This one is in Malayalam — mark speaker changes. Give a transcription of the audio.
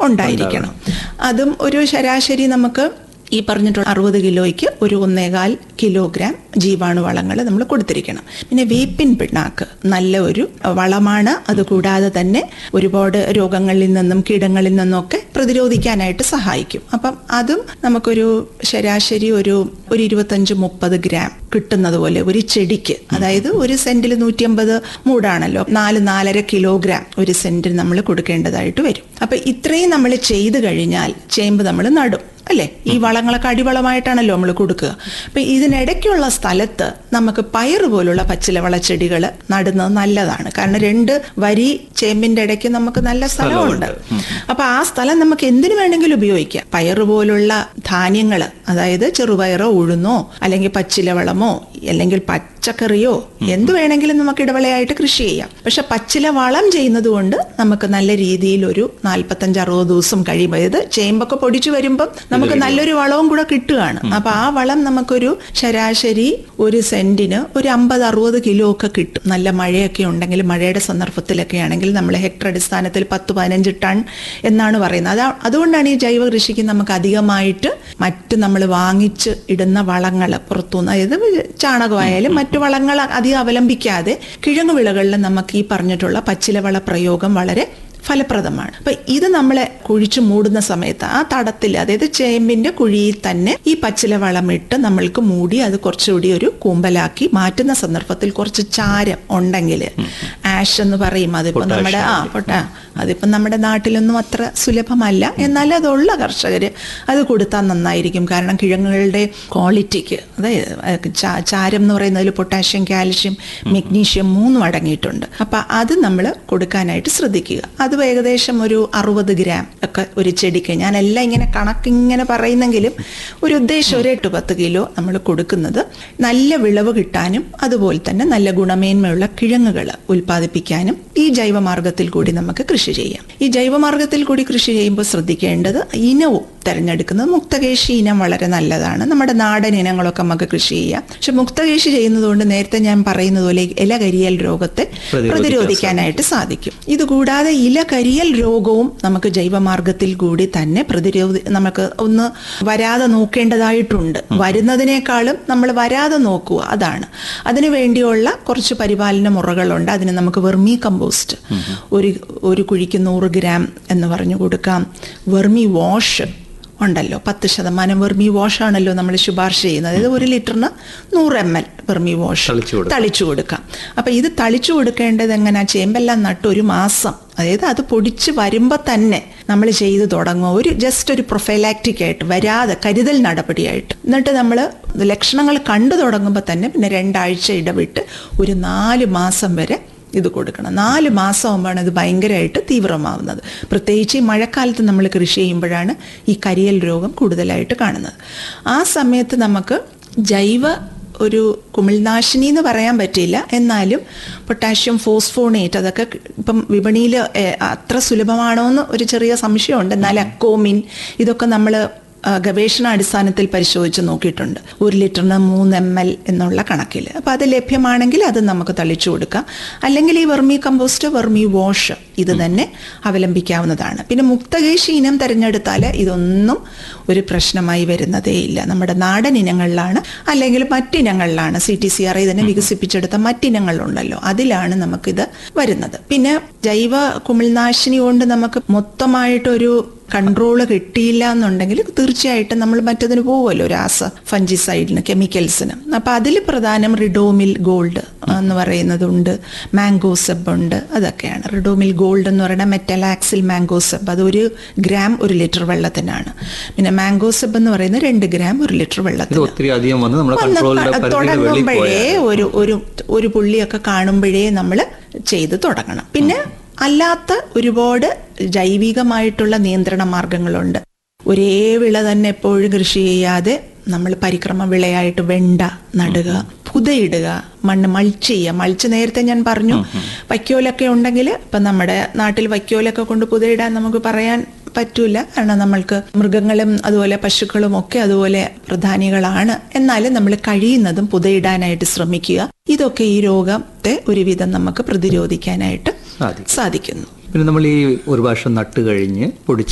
Speaker 1: ഉണ്ടായിരിക്കണം അതും ഒരു ശരാശരി നമുക്ക് ഈ പറഞ്ഞിട്ടുള്ള അറുപത് കിലോയ്ക്ക് ഒരു ഒന്നേകാൽ കിലോഗ്രാം ജീവാണു വളങ്ങൾ നമ്മൾ കൊടുത്തിരിക്കണം പിന്നെ വേപ്പിൻ പിണ്ണാക്ക് നല്ല ഒരു വളമാണ് അതുകൂടാതെ തന്നെ ഒരുപാട് രോഗങ്ങളിൽ നിന്നും കീടങ്ങളിൽ നിന്നൊക്കെ പ്രതിരോധിക്കാനായിട്ട് സഹായിക്കും അപ്പം അതും നമുക്കൊരു ശരാശരി ഒരു ഒരു ഇരുപത്തഞ്ച് മുപ്പത് ഗ്രാം കിട്ടുന്നത് പോലെ ഒരു ചെടിക്ക് അതായത് ഒരു സെന്റിൽ നൂറ്റിയമ്പത് മൂടാണല്ലോ നാല് നാലര കിലോഗ്രാം ഒരു സെന്റിൽ നമ്മൾ കൊടുക്കേണ്ടതായിട്ട് വരും അപ്പൊ ഇത്രയും നമ്മൾ ചെയ്തു കഴിഞ്ഞാൽ ചേമ്പ് നമ്മൾ നടും അല്ലേ ഈ വളങ്ങളൊക്കെ അടിവളമായിട്ടാണല്ലോ നമ്മൾ കൊടുക്കുക അപ്പൊ ഇതിനിടയ്ക്കുള്ള സ്ഥലത്ത് നമുക്ക് പയറ് പോലുള്ള പച്ചിലവള ചെടികൾ നടുന്നത് നല്ലതാണ് കാരണം രണ്ട് വരി ചേമ്പിന്റെ ഇടയ്ക്ക് നമുക്ക് നല്ല സ്ഥലമുണ്ട് അപ്പൊ ആ സ്ഥലം നമുക്ക് എന്തിനു വേണമെങ്കിലും ഉപയോഗിക്കാം പയറ് പോലുള്ള ധാന്യങ്ങൾ അതായത് ചെറുപയറോ ഉഴുന്നോ അല്ലെങ്കിൽ പച്ചിലവളമോ അല്ലെങ്കിൽ പച്ചക്കറിയോ എന്ത് വേണമെങ്കിലും നമുക്ക് ഇടവിളയായിട്ട് കൃഷി ചെയ്യാം പക്ഷെ പച്ചില വളം ചെയ്യുന്നത് കൊണ്ട് നമുക്ക് നല്ല രീതിയിൽ ഒരു നാൽപ്പത്തഞ്ച് അറുപത് ദിവസം കഴിയുമ്പോൾ അതായത് ചേമ്പൊക്കെ പൊടിച്ചു വരുമ്പം നമുക്ക് നല്ലൊരു വളവും കൂടെ കിട്ടുകയാണ് അപ്പൊ ആ വളം നമുക്കൊരു ശരാശരി ഒരു സെന്റിന് ഒരു അമ്പത് അറുപത് കിലോ ഒക്കെ കിട്ടും നല്ല മഴയൊക്കെ ഉണ്ടെങ്കിൽ മഴയുടെ സന്ദർഭത്തിലൊക്കെ ആണെങ്കിൽ നമ്മൾ ഹെക്ടർ അടിസ്ഥാനത്തിൽ പത്ത് പതിനഞ്ച് ടൺ എന്നാണ് പറയുന്നത് അതാ അതുകൊണ്ടാണ് ഈ ജൈവ കൃഷിക്ക് നമുക്ക് അധികമായിട്ട് മറ്റ് നമ്മൾ വാങ്ങിച്ച് ഇടുന്ന വളങ്ങൾ പുറത്തുനിന്ന് അതായത് ചാണകമായാലും മറ്റു വളങ്ങൾ അധികം അവലംബിക്കാതെ കിഴങ്ങു വിളകളിൽ നമുക്ക് ഈ പറഞ്ഞിട്ടുള്ള പച്ചിലവള പ്രയോഗം വളരെ ഫലപ്രദമാണ് അപ്പൊ ഇത് നമ്മളെ കുഴിച്ചു മൂടുന്ന സമയത്ത് ആ തടത്തിൽ അതായത് ചേമ്പിന്റെ കുഴിയിൽ തന്നെ ഈ പച്ചില വളമിട്ട് നമ്മൾക്ക് മൂടി അത് കുറച്ചുകൂടി ഒരു കൂമ്പലാക്കി മാറ്റുന്ന സന്ദർഭത്തിൽ കുറച്ച് ചാരം ഉണ്ടെങ്കിൽ ആഷ് എന്ന് പറയും അതിപ്പോ നമ്മുടെ ആ പൊട്ടാ അതിപ്പോ നമ്മുടെ നാട്ടിലൊന്നും അത്ര സുലഭമല്ല എന്നാൽ അതുള്ള കർഷകർ അത് കൊടുത്താൽ നന്നായിരിക്കും കാരണം കിഴങ്ങുകളുടെ ക്വാളിറ്റിക്ക് അതായത് ചാ- ചാരം എന്ന് പറയുന്നതിൽ പൊട്ടാഷ്യം കാൽഷ്യം മെഗ്നീഷ്യം മൂന്നും അടങ്ങിയിട്ടുണ്ട് അപ്പൊ അത് നമ്മൾ കൊടുക്കാനായിട്ട് ശ്രദ്ധിക്കുക അത് ഏകദേശം ഒരു അറുപത് ഗ്രാം ഒക്കെ ഒരു ചെടിക്ക് ഞാൻ എല്ലാം ഇങ്ങനെ കണക്ക് ഇങ്ങനെ പറയുന്നെങ്കിലും ഒരു ഉദ്ദേശം ഒരു എട്ട് പത്ത് കിലോ നമ്മൾ കൊടുക്കുന്നത് നല്ല വിളവ് കിട്ടാനും അതുപോലെ തന്നെ നല്ല ഗുണമേന്മയുള്ള കിഴങ്ങുകൾ ഉൽപ്പാദിപ്പിക്കാനും ഈ ജൈവമാർഗത്തിൽ കൂടി നമുക്ക് കൃഷി ചെയ്യാം ഈ ജൈവമാർഗത്തിൽ കൂടി കൃഷി ചെയ്യുമ്പോൾ ശ്രദ്ധിക്കേണ്ടത് ഇനവും തിരഞ്ഞെടുക്കുന്നത് മുക്തകേശി ഇനം വളരെ നല്ലതാണ് നമ്മുടെ നാടൻ ഇനങ്ങളൊക്കെ നമുക്ക് കൃഷി ചെയ്യാം പക്ഷെ മുക്തകേശി ചെയ്യുന്നതുകൊണ്ട് നേരത്തെ ഞാൻ പറയുന്നത് പോലെ ഇല കരിയൽ രോഗത്തെ
Speaker 2: പ്രതിരോധിക്കാൻ
Speaker 1: പ്രതിരോധിക്കാനായിട്ട് സാധിക്കും ഇതുകൂടാതെ ഇല കരിയൽ രോഗവും നമുക്ക് ജൈവമാർഗത്തിൽ കൂടി തന്നെ പ്രതിരോധി നമുക്ക് ഒന്ന് വരാതെ നോക്കേണ്ടതായിട്ടുണ്ട് വരുന്നതിനേക്കാളും നമ്മൾ വരാതെ നോക്കുക അതാണ് അതിനു വേണ്ടിയുള്ള കുറച്ച് പരിപാലന മുറകളുണ്ട് അതിന് നമുക്ക് വെർമി കമ്പോസ്റ്റ് ഒരു ഒരു കുഴിക്ക് നൂറ് ഗ്രാം എന്ന് പറഞ്ഞു കൊടുക്കാം വെർമി വാഷ് ഉണ്ടല്ലോ പത്ത് ശതമാനം വെർമി വാഷ് ആണല്ലോ നമ്മൾ ശുപാർശ ചെയ്യുന്നത് അതായത് ഒരു ലിറ്ററിന് നൂറ് എം എൽ വെർമി വാഷ്
Speaker 2: തളിച്ചു കൊടുക്കാം.
Speaker 1: തളിച്ചു കൊടുക്കാം അപ്പൊ ഇത് തളിച്ചു കൊടുക്കേണ്ടത് എങ്ങനെ ചേമ്പെല്ലാം നട്ട് ഒരു മാസം അതായത് അത് പൊടിച്ച് വരുമ്പോൾ തന്നെ നമ്മൾ ചെയ്തു തുടങ്ങുക ഒരു ജസ്റ്റ് ഒരു പ്രൊഫൈലാക്റ്റിക് ആയിട്ട് വരാതെ കരുതൽ നടപടിയായിട്ട് എന്നിട്ട് നമ്മൾ ലക്ഷണങ്ങൾ കണ്ടു തുടങ്ങുമ്പോൾ തന്നെ പിന്നെ രണ്ടാഴ്ച ഇടവിട്ട് ഒരു നാല് മാസം വരെ ഇത് കൊടുക്കണം നാല് മാസമാകുമ്പോഴാണ് ഇത് ഭയങ്കരമായിട്ട് തീവ്രമാവുന്നത് പ്രത്യേകിച്ച് ഈ മഴക്കാലത്ത് നമ്മൾ കൃഷി ചെയ്യുമ്പോഴാണ് ഈ കരിയൽ രോഗം കൂടുതലായിട്ട് കാണുന്നത് ആ സമയത്ത് നമുക്ക് ജൈവ ഒരു കുമിൾനാശിനി എന്ന് പറയാൻ പറ്റില്ല എന്നാലും പൊട്ടാഷ്യം ഫോസ്ഫോണേറ്റ് അതൊക്കെ ഇപ്പം വിപണിയിൽ അത്ര സുലഭമാണോ എന്ന് ഒരു ചെറിയ സംശയമുണ്ട് എന്നാൽ അക്കോമിൻ ഇതൊക്കെ നമ്മൾ ഗവേഷണ അടിസ്ഥാനത്തിൽ പരിശോധിച്ച് നോക്കിയിട്ടുണ്ട് ഒരു ലിറ്ററിന് മൂന്ന് എം എൽ എന്നുള്ള കണക്കിൽ അപ്പോൾ അത് ലഭ്യമാണെങ്കിൽ അത് നമുക്ക് തളിച്ചു കൊടുക്കാം അല്ലെങ്കിൽ ഈ വെർമി കമ്പോസ്റ്റ് വെർമി വാഷ് ഇത് തന്നെ അവലംബിക്കാവുന്നതാണ് പിന്നെ മുക്തകേശി ഇനം തിരഞ്ഞെടുത്താൽ ഇതൊന്നും ഒരു പ്രശ്നമായി വരുന്നതേ ഇല്ല നമ്മുടെ നാടൻ ഇനങ്ങളിലാണ് അല്ലെങ്കിൽ മറ്റിനങ്ങളിലാണ് സി ടി സി ആർ ഇതിനെ വികസിപ്പിച്ചെടുത്ത മറ്റിനങ്ങളുണ്ടല്ലോ അതിലാണ് നമുക്കിത് വരുന്നത് പിന്നെ ജൈവ കുമിൾനാശിനി കൊണ്ട് നമുക്ക് മൊത്തമായിട്ടൊരു കൺട്രോൾ കിട്ടിയില്ല എന്നുണ്ടെങ്കിൽ തീർച്ചയായിട്ടും നമ്മൾ മറ്റതിന് പോകുമല്ലോ രാസ ഫഞ്ചിസൈഡിന് കെമിക്കൽസിന് അപ്പൊ അതിൽ പ്രധാനം റിഡോമിൽ ഗോൾഡ് എന്ന് പറയുന്നതുണ്ട് മാംഗോ സെബ് ഉണ്ട് അതൊക്കെയാണ് റിഡോമിൽ ഗോൾഡ് എന്ന് പറയുന്ന മെറ്റലാക്സിൽ മാംഗോ സെബ് അത് ഒരു ഗ്രാം ഒരു ലിറ്റർ വെള്ളത്തിനാണ് പിന്നെ മാംഗോ സെബ് എന്ന് പറയുന്നത് രണ്ട് ഗ്രാം ഒരു ലിറ്റർ
Speaker 2: ഇത്
Speaker 1: വെള്ളത്തിന്
Speaker 2: ഒത്തിരി അധികം വന്ന് നമ്മുടെ
Speaker 1: വന്ന്
Speaker 2: കൺട്രോളിന്റെ
Speaker 1: ക-
Speaker 2: പരിധിയുടെ വെളിയിൽ
Speaker 1: തുടങ്ങുമ്പോഴേ
Speaker 2: പോയാൽ
Speaker 1: ഒരു ഒരു ഒരു പുള്ളിയൊക്കെ കാണുമ്പോഴേ നമ്മൾ ചെയ്ത് തുടങ്ങണം പിന്നെ അല്ലാത്ത ഒരുപാട് ജൈവികമായിട്ടുള്ള നിയന്ത്രണ മാർഗങ്ങളുണ്ട് ഒരേ വിള തന്നെ എപ്പോഴും കൃഷി ചെയ്യാതെ നമ്മൾ പരിക്രമ വിളയായിട്ട് വെണ്ട നടുക പുതയിടുക മണ്ണ് മൾച്ച് ചെയ്യുക മൾച്ച് നേരത്തെ ഞാൻ പറഞ്ഞു വൈക്കോലൊക്കെ ഉണ്ടെങ്കിൽ ഇപ്പം നമ്മുടെ നാട്ടിൽ വൈക്കോലൊക്കെ കൊണ്ട് പുതയിടാൻ നമുക്ക് പറയാൻ പറ്റൂല കാരണം നമ്മൾക്ക് മൃഗങ്ങളും അതുപോലെ പശുക്കളും ഒക്കെ അതുപോലെ പ്രധാനികളാണ് എന്നാലും നമ്മൾ കഴിയുന്നതും പുതയിടാനായിട്ട് ശ്രമിക്കുക ഇതൊക്കെ ഈ രോഗത്തെ ഒരുവിധം നമുക്ക് പ്രതിരോധിക്കാനായിട്ട്
Speaker 2: സാധിക്കും
Speaker 1: സാധിക്കുന്നു
Speaker 2: പിന്നെ നമ്മൾ ഈ ഒരു വർഷം നട്ട് കഴിഞ്ഞ് പൊടിച്ച്